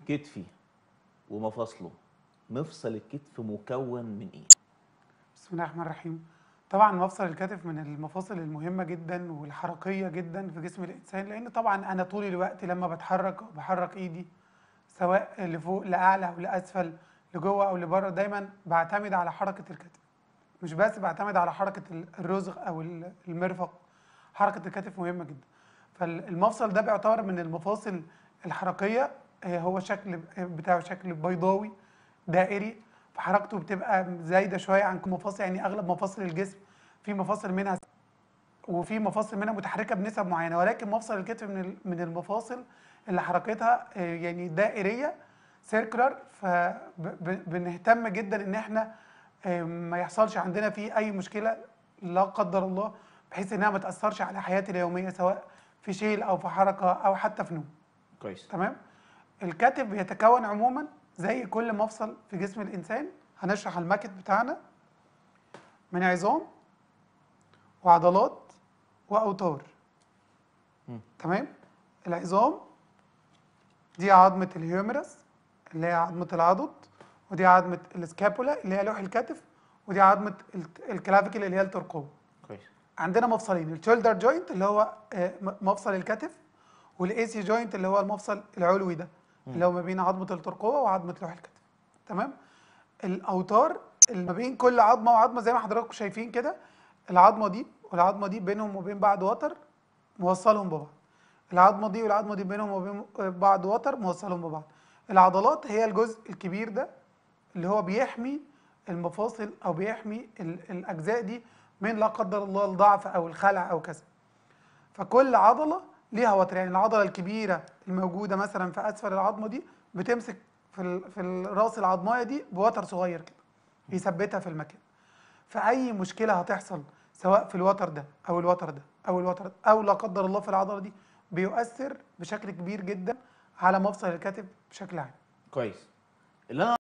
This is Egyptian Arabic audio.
كتفي ومفاصله مفصل الكتف مكون من ايه بسم الله الرحمن الرحيم طبعا مفصل الكتف من المفاصل المهمة جدا والحركية جدا في جسم الإنسان لأن طبعا أنا طول الوقت لما بتحرك أو بحرك إيدي سواء لفوق لأعلى أو لأسفل لجوه أو لبره دايما بعتمد على حركة الكتف مش بس بعتمد على حركة ال- الرزق أو ال- المرفق حركة الكتف مهمة جدا فالمفصل ده بيعتبر من المفاصل الحركية آه، هو شكل بتاعه شكل بيضاوي دائري فحركته بتبقى زايده شويه عن كل مفاصل يعني اغلب مفاصل الجسم في مفاصل منها وفي مفاصل منها متحركه بنسب معينه ولكن مفصل الكتف من ال- من المفاصل اللي حركتها آه، يعني دائريه سيركلر فبنهتم جدا ان احنا آه، ما يحصلش عندنا فيه اي مشكله لا قدر الله بحيث انها ما تاثرش على حياتي اليوميه سواء في شيل او في حركه او حتى في نوم كويس تمام الكتف بيتكون عموما زي كل مفصل في جسم الانسان هنشرح الماكت بتاعنا من عظام وعضلات واوتار مم. تمام العظام دي عظمه الهيومرس اللي هي عظمه العضد ودي عظمه السكابولا اللي هي لوح الكتف ودي عظمه الت- الكلافيكل اللي هي الترقوه كويس عندنا مفصلين الشولدر جوينت اللي هو آه، م- مفصل الكتف والاي سي جوينت اللي هو المفصل العلوي ده اللي هو ما بين عظمه الترقوه وعظمه لوح الكتف تمام الاوتار اللي ما بين كل عظمه وعظمه زي ما حضراتكم شايفين كده العظمه دي والعظمه دي بينهم وبين بعض وتر موصلهم ببعض العظمه دي والعظمه دي بينهم وبين بعض وتر موصلهم ببعض العضلات هي الجزء الكبير ده اللي هو بيحمي المفاصل او بيحمي ال- الاجزاء دي من لا قدر الله الضعف او الخلع او كذا فكل عضله ليها وتر يعني العضله الكبيره الموجوده مثلا في اسفل العظمه دي بتمسك في ال... في ال- راس العظمايه دي بوتر صغير كده يثبتها في المكان فاي مشكله هتحصل سواء في الوتر ده او الوتر ده او الوتر ده او لا قدر الله في العضله دي بيؤثر بشكل كبير جدا على مفصل الكتف بشكل عام كويس اللي انا